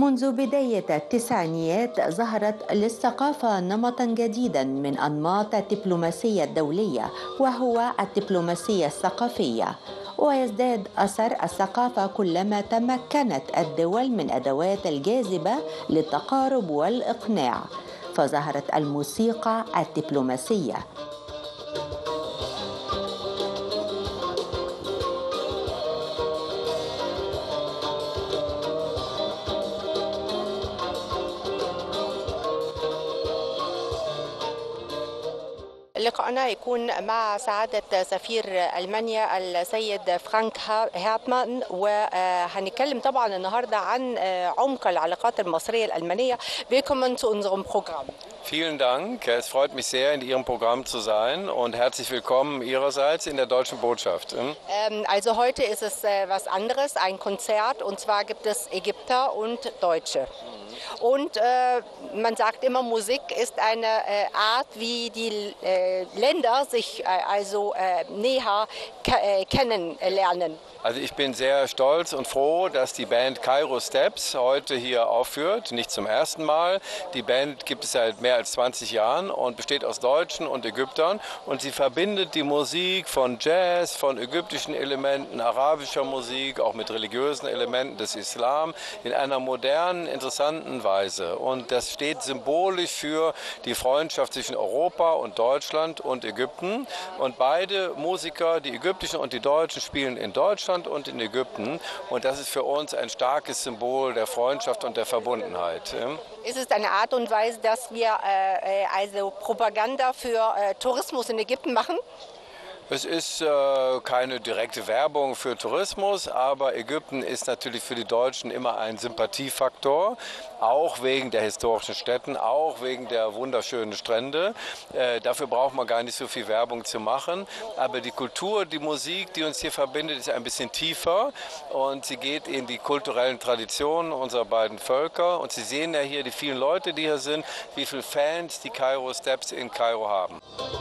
منذ بداية التسعينيات ظهرت للثقافة نمطا جديدا من أنماط الدبلوماسية الدولية وهو الدبلوماسية الثقافية ويزداد أثر الثقافة كلما تمكنت الدول من أدوات الجاذبة للتقارب والإقناع فظهرت الموسيقى الدبلوماسية لقاءنا يكون مع سعادة سفير ألمانيا السيد فرانك هيرتمان وهنتكلم طبعا النهاردة عن عمق العلاقات المصرية الألمانية Willkommen zu unserem Programm. Vielen Dank. Es freut mich sehr, in Ihrem Programm zu sein und herzlich willkommen Ihrerseits in der Deutschen Botschaft. Ähm, also heute ist es äh, was anderes, ein Konzert und zwar gibt es Ägypter und Deutsche. Und äh, man sagt immer, Musik ist eine äh, Art, wie die äh, Länder sich äh, also äh, näher kennenlernen. Also ich bin sehr stolz und froh, dass die Band Cairo Steps heute hier aufführt, nicht zum ersten Mal. Die Band gibt es seit mehr als 20 Jahren und besteht aus Deutschen und Ägyptern und sie verbindet die Musik von Jazz, von ägyptischen Elementen, arabischer Musik, auch mit religiösen Elementen des Islam in einer modernen, interessanten Weise. Und das steht symbolisch für die Freundschaft zwischen Europa und Deutschland und Ägypten. Und beide Musiker, die ägyptischen und die deutschen, spielen in Deutschland Deutschland und in Ägypten. Und das ist für uns ein starkes Symbol der Freundschaft und der Verbundenheit. Ist es eine Art und Weise, dass wir äh, also Propaganda für äh, Tourismus in Ägypten machen? Es ist äh, keine direkte Werbung für Tourismus, aber Ägypten ist natürlich für die Deutschen immer ein Sympathiefaktor, auch wegen der historischen Städten, auch wegen der wunderschönen Strände. Äh, dafür braucht man gar nicht so viel Werbung zu machen. Aber die Kultur, die Musik, die uns hier verbindet, ist ein bisschen tiefer und sie geht in die kulturellen Traditionen unserer beiden Völker. Und Sie sehen ja hier die vielen Leute, die hier sind, wie viele Fans die Cairo Steps in Kairo haben.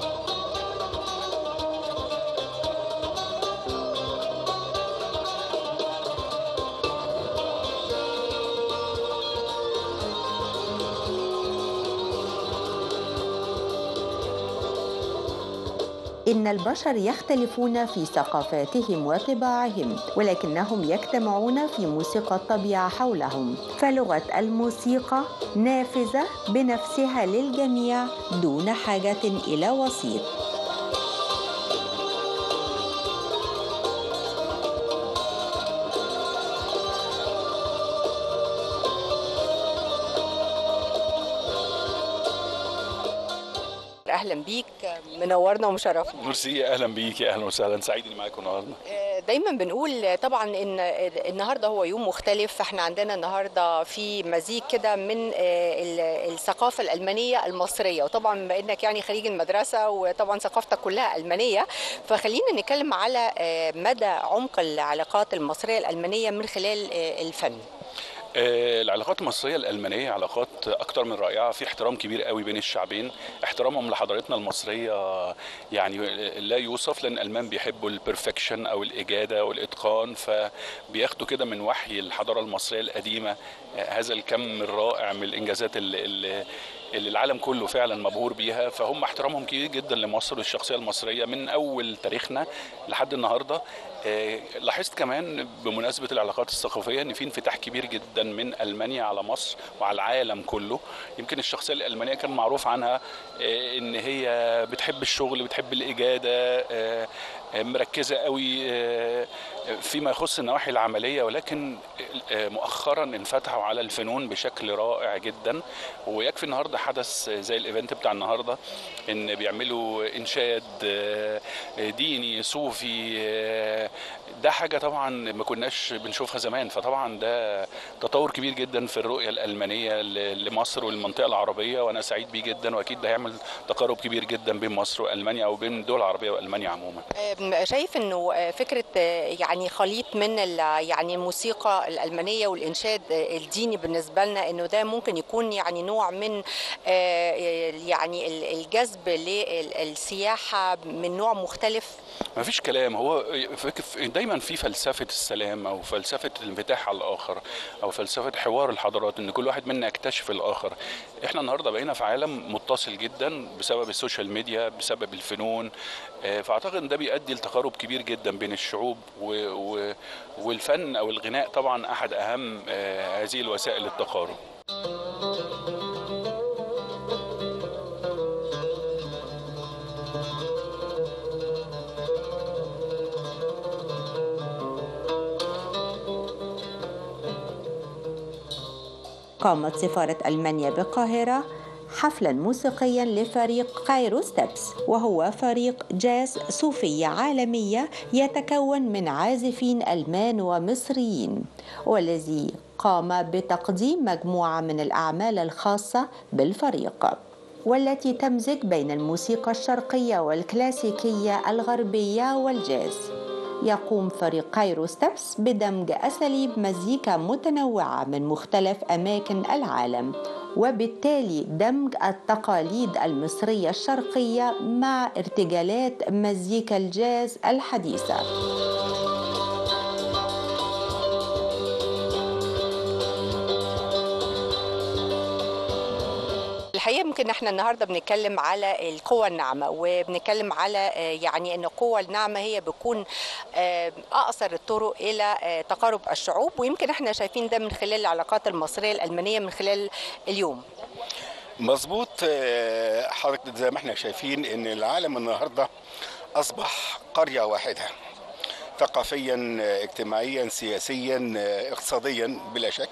إن البشر يختلفون في ثقافاتهم وطباعهم ولكنهم يجتمعون في موسيقى الطبيعة حولهم فلغة الموسيقى نافذة بنفسها للجميع دون حاجة إلى وسيط اهلا بيك منورنا ومشرفنا ميرسي اهلا بيك اهلا وسهلا سعيد اني معاكم النهارده دايما بنقول طبعا ان النهارده هو يوم مختلف فاحنا عندنا النهارده في مزيج كده من الثقافه الالمانيه المصريه وطبعا بما انك يعني خريج المدرسه وطبعا ثقافتك كلها المانيه فخلينا نتكلم على مدى عمق العلاقات المصريه الالمانيه من خلال الفن العلاقات المصرية الألمانية علاقات أكتر من رائعة في احترام كبير قوي بين الشعبين احترامهم لحضارتنا المصرية يعني لا يوصف لأن الألمان بيحبوا البرفكشن أو الإجادة والإتقان فبياخدوا كده من وحي الحضارة المصرية القديمة هذا الكم الرائع من الإنجازات اللي, اللي اللي العالم كله فعلا مبهور بيها فهم احترامهم كبير جدا لمصر والشخصيه المصريه من اول تاريخنا لحد النهارده لاحظت كمان بمناسبه العلاقات الثقافيه ان في انفتاح كبير جدا من المانيا على مصر وعلى العالم كله يمكن الشخصيه الالمانيه كان معروف عنها ان هي بتحب الشغل بتحب الاجاده مركزه قوي فيما يخص النواحي العمليه ولكن مؤخرا انفتحوا على الفنون بشكل رائع جدا ويكفي النهارده حدث زي الايفنت بتاع النهارده ان بيعملوا انشاد ديني صوفي ده حاجه طبعا ما كناش بنشوفها زمان فطبعا ده تطور كبير جدا في الرؤيه الالمانيه لمصر والمنطقه العربيه وانا سعيد بيه جدا واكيد ده هيعمل تقارب كبير جدا بين مصر والمانيا او بين الدول العربيه والمانيا عموما شايف انه فكره يعني خليط من يعني الموسيقى الالمانيه والانشاد الديني بالنسبه لنا انه ده ممكن يكون يعني نوع من آه، يعني ال- الجذب للسياحه من نوع مختلف ما فيش كلام هو فك- دايما في فلسفة السلام أو فلسفة الانفتاح على الآخر أو فلسفة حوار الحضارات إن كل واحد منا يكتشف الآخر إحنا النهاردة بقينا في عالم متصل جدا بسبب السوشيال ميديا بسبب الفنون آه، فأعتقد إن ده بيؤدي لتقارب كبير جدا بين الشعوب و... و... والفن أو الغناء طبعا أحد أهم آه، هذه الوسائل التقارب قامت سفارة ألمانيا بالقاهرة حفلا موسيقيا لفريق كايرو ستيبس وهو فريق جاز صوفية عالمية يتكون من عازفين ألمان ومصريين والذي قام بتقديم مجموعة من الأعمال الخاصة بالفريق والتي تمزج بين الموسيقى الشرقية والكلاسيكية الغربية والجاز يقوم فريق كايرو ستيبس بدمج أساليب مزيكا متنوعة من مختلف أماكن العالم وبالتالي دمج التقاليد المصرية الشرقية مع ارتجالات مزيكا الجاز الحديثة الحقيقه يمكن احنا النهارده بنتكلم على القوى الناعمه وبنتكلم على آه، يعني ان القوى الناعمه هي بتكون آه، اقصر الطرق الى آه، تقارب الشعوب ويمكن احنا شايفين ده من خلال العلاقات المصريه الالمانيه من خلال اليوم مظبوط آه، حضرتك زي ما احنا شايفين ان العالم النهارده اصبح قريه واحده ثقافيا آه، اجتماعيا سياسيا آه، اقتصاديا بلا شك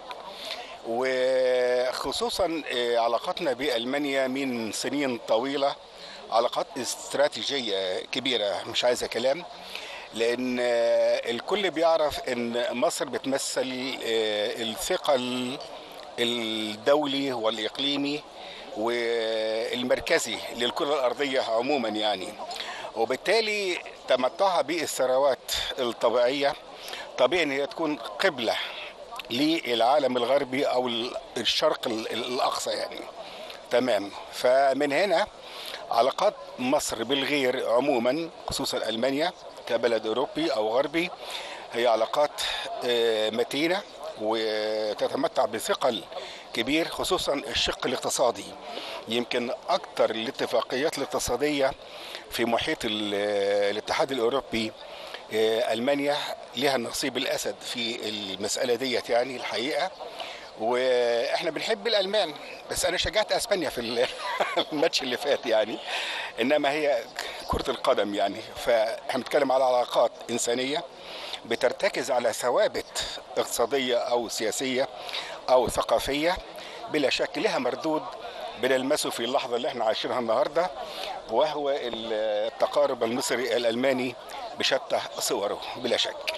وخصوصا آه، علاقتنا بالمانيا من سنين طويله علاقات استراتيجيه كبيره مش عايزه كلام لان آه، الكل بيعرف ان مصر بتمثل آه، الثقل الدولي والاقليمي والمركزي للكره الارضيه عموما يعني وبالتالي تمتعها بالثروات الطبيعيه طبيعي ان هي تكون قبله للعالم الغربي او الشرق الاقصى يعني تمام فمن هنا علاقات مصر بالغير عموما خصوصا المانيا كبلد اوروبي او غربي هي علاقات آه، متينه وتتمتع بثقل كبير خصوصا الشق الاقتصادي يمكن اكثر الاتفاقيات الاقتصاديه في محيط ال- الاتحاد الاوروبي آه، المانيا لها النصيب الاسد في المساله ديت يعني الحقيقه واحنا بنحب الالمان بس انا شجعت اسبانيا في ال- الماتش اللي فات يعني انما هي كره القدم يعني فاحنا بنتكلم على علاقات انسانيه بترتكز على ثوابت اقتصاديه او سياسيه او ثقافيه بلا شك لها مردود بنلمسه في اللحظه اللي احنا عايشينها النهارده وهو التقارب المصري الالماني بشتى صوره بلا شك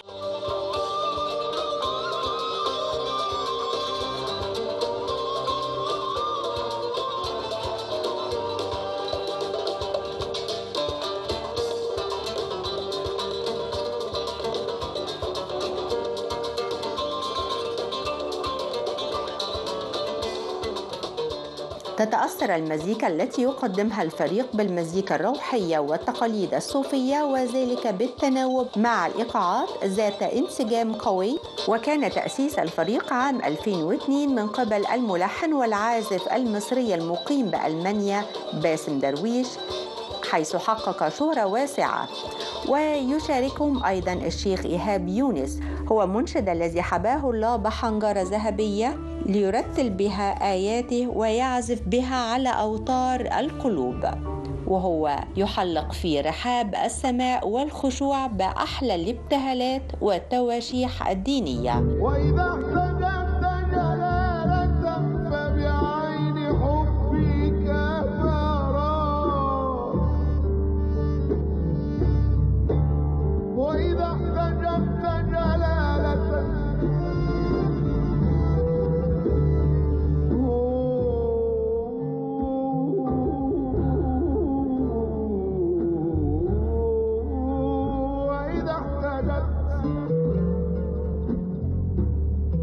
تتأثر المزيكا التي يقدمها الفريق بالمزيكا الروحية والتقاليد الصوفية وذلك بالتناوب مع الإيقاعات ذات انسجام قوي وكان تأسيس الفريق عام 2002 من قبل الملحن والعازف المصري المقيم بألمانيا باسم درويش حيث حقق شهرة واسعة ويشاركهم أيضا الشيخ إيهاب يونس هو منشد الذي حباه الله بحنجرة ذهبية ليرتل بها آياته ويعزف بها على أوتار القلوب وهو يحلق في رحاب السماء والخشوع بأحلى الابتهالات والتواشيح الدينية وإذا احتجبت جلالة فبعين حبك فرى وإذا احتجبت جلالة وإذا احتجبت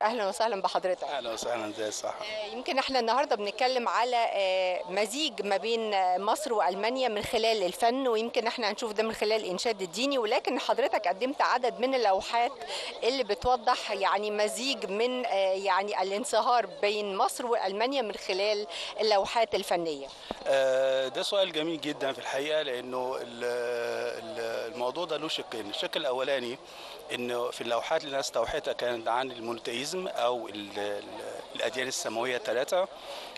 اهلا وسهلا بحضرتك اهلا وسهلا ازي الصحه آه، يمكن احنا النهارده بنتكلم على آه، مزيج ما بين آه، مصر والمانيا من خلال الفن ويمكن احنا هنشوف ده من خلال الانشاد الديني ولكن حضرتك قدمت عدد من اللوحات اللي بتوضح يعني مزيج من آه، يعني الانصهار بين مصر والمانيا من خلال اللوحات الفنيه آه، ده سؤال جميل جدا في الحقيقه لانه ال- ال- الموضوع ده له شقين الشق الاولاني انه في اللوحات اللي انا استوحيتها كانت عن المونوتيزم او ال- ال- الاديان السماويه الثلاثه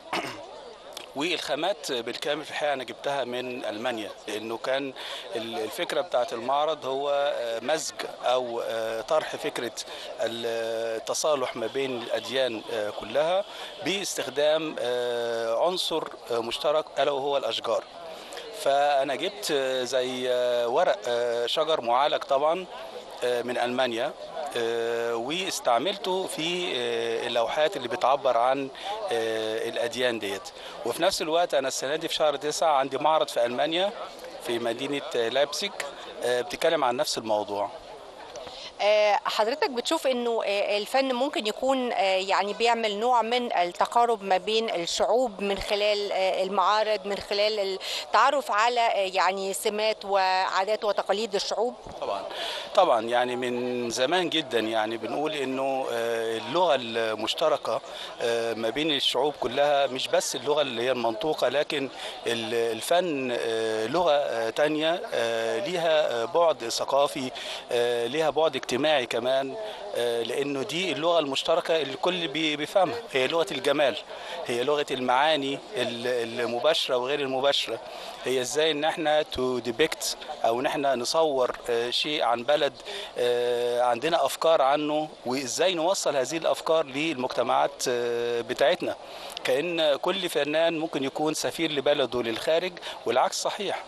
والخامات بالكامل في الحقيقه انا جبتها من المانيا لانه كان ال- الفكره بتاعت المعرض هو آه، مزج او آه، طرح فكره التصالح ما بين الاديان آه، كلها باستخدام آه، عنصر آه، مشترك الا وهو الاشجار فانا جبت آه، زي آه، ورق آه، شجر معالج طبعا آه، من المانيا آه، واستعملته في آه، اللوحات اللي بتعبر عن آه، الاديان ديت وفي نفس الوقت انا السنه دي في شهر تسعة عندي معرض في المانيا في مدينه آه، لايبزيج آه، بتتكلم عن نفس الموضوع آه، حضرتك بتشوف انه آه، الفن ممكن يكون آه، يعني بيعمل نوع من التقارب ما بين الشعوب من خلال آه، المعارض من خلال التعرف على آه، يعني سمات وعادات وتقاليد الشعوب طبعا طبعا يعني من زمان جدا يعني بنقول انه آه، اللغه المشتركه آه، ما بين الشعوب كلها مش بس اللغه اللي هي المنطوقه لكن ال- الفن آه، لغه آه، تانية آه، ليها آه، بعد ثقافي آه، ليها بعد اجتماعي كمان آه، لانه دي اللغه المشتركه اللي الكل بي- بيفهمها هي لغه الجمال هي لغه المعاني ال- المباشره وغير المباشره هي ازاي ان احنا تو ديبكت او ان احنا نصور آه، شيء عن بلد آه، عندنا افكار عنه وازاي نوصل هذه الافكار للمجتمعات آه، بتاعتنا كان كل فنان ممكن يكون سفير لبلده للخارج والعكس صحيح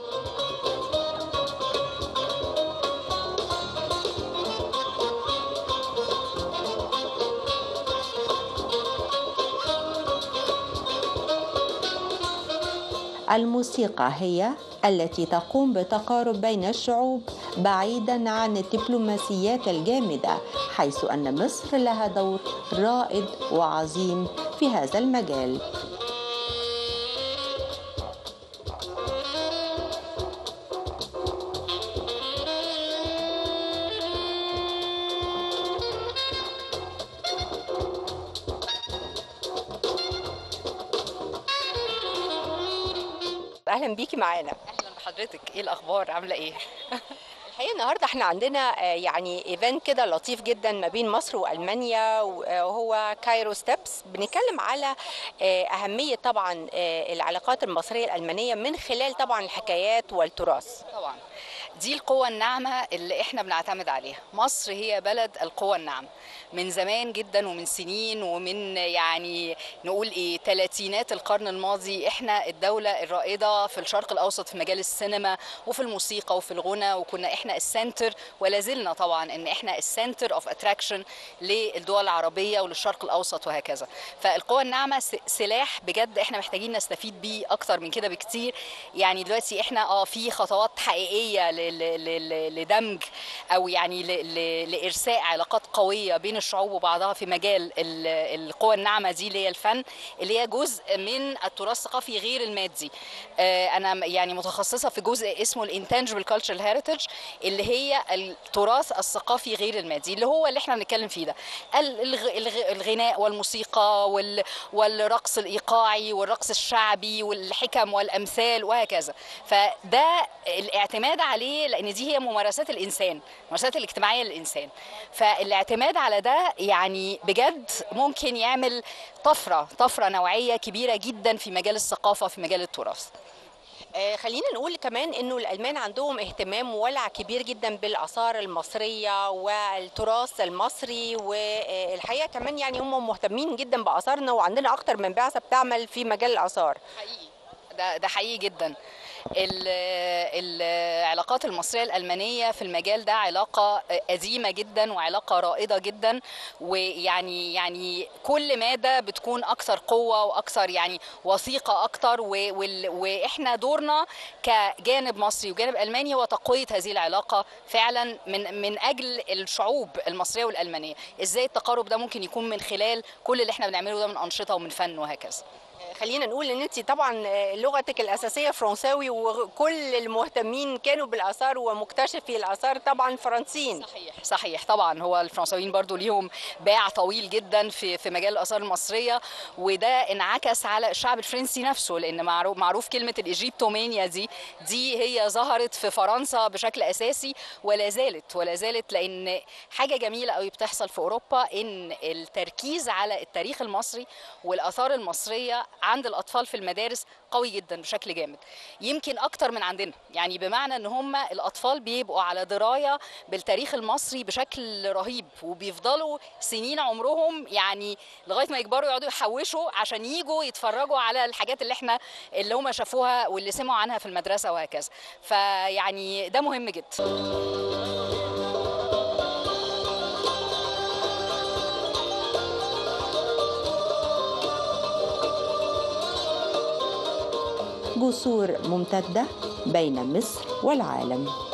الموسيقى هي التي تقوم بتقارب بين الشعوب بعيدا عن الدبلوماسيات الجامده حيث ان مصر لها دور رائد وعظيم في هذا المجال اهلا بيكي معانا اهلا بحضرتك ايه الاخبار عامله ايه الحقيقه النهارده احنا عندنا آه، يعني ايفنت كده لطيف جدا ما بين مصر والمانيا وهو كايرو ستيبس بنتكلم على آه، اهميه طبعا آه، العلاقات المصريه الالمانيه من خلال طبعا الحكايات والتراث طبعا دي القوة الناعمة اللي احنا بنعتمد عليها مصر هي بلد القوة الناعمة من زمان جدا ومن سنين ومن يعني نقول ايه تلاتينات القرن الماضي احنا الدولة الرائدة في الشرق الاوسط في مجال السينما وفي الموسيقى وفي الغنى وكنا احنا السنتر ولا زلنا طبعا ان احنا السنتر اوف اتراكشن للدول العربية وللشرق الاوسط وهكذا فالقوة الناعمة س- سلاح بجد احنا محتاجين نستفيد بيه اكتر من كده بكتير يعني دلوقتي احنا اه في خطوات حقيقيه ل- ل- ل- لدمج او يعني ل- ل- لارساء علاقات قويه بين الشعوب وبعضها في مجال ال- القوى الناعمه دي اللي هي الفن اللي هي جزء من التراث الثقافي غير المادي آه، انا م- يعني متخصصه في جزء اسمه الانتنجبل كلتشرال هيريتج اللي هي التراث الثقافي غير المادي اللي هو اللي احنا بنتكلم فيه ده ال- الغ- الغ- الغناء والموسيقى وال- والرقص الايقاعي والرقص الشعبي والحكم والامثال وهكذا فده الاعتماد عليه لان دي هي ممارسات الانسان الممارسات الاجتماعيه للانسان فالاعتماد على ده يعني بجد ممكن يعمل طفره طفره نوعيه كبيره جدا في مجال الثقافه في مجال التراث آه، خلينا نقول كمان انه الالمان عندهم اهتمام وولع كبير جدا بالاثار المصريه والتراث المصري والحقيقه كمان يعني هم مهتمين جدا باثارنا وعندنا اكتر من بعثه بتعمل في مجال الاثار حقيقي ده ده حقيقي جدا ال- العلاقات المصرية الألمانية في المجال ده علاقة قديمة جدا وعلاقة رائدة جدا ويعني يعني كل مادة بتكون أكثر قوة وأكثر يعني وثيقة أكثر و- وال- وإحنا دورنا كجانب مصري وجانب ألماني هو تقوية هذه العلاقة فعلا من من أجل الشعوب المصرية والألمانية إزاي التقارب ده ممكن يكون من خلال كل اللي احنا بنعمله ده من أنشطة ومن فن وهكذا خلينا نقول ان انت طبعا لغتك الاساسيه فرنساوي وكل المهتمين كانوا بالاثار ومكتشفي الاثار طبعا فرنسيين صحيح صحيح طبعا هو الفرنساويين برضو ليهم باع طويل جدا في في مجال الاثار المصريه وده انعكس على الشعب الفرنسي نفسه لان معروف معروف كلمه الايجيبتومانيا دي دي هي ظهرت في فرنسا بشكل اساسي ولا زالت ولا زالت لان حاجه جميله قوي بتحصل في اوروبا ان التركيز على التاريخ المصري والاثار المصريه عند الاطفال في المدارس قوي جدا بشكل جامد يمكن اكتر من عندنا يعني بمعنى ان هم الاطفال بيبقوا على درايه بالتاريخ المصري بشكل رهيب وبيفضلوا سنين عمرهم يعني لغايه ما يكبروا يقعدوا يحوشوا عشان يجوا يتفرجوا على الحاجات اللي احنا اللي هم شافوها واللي سمعوا عنها في المدرسه وهكذا فيعني ده مهم جدا جسور ممتدة بين مصر والعالم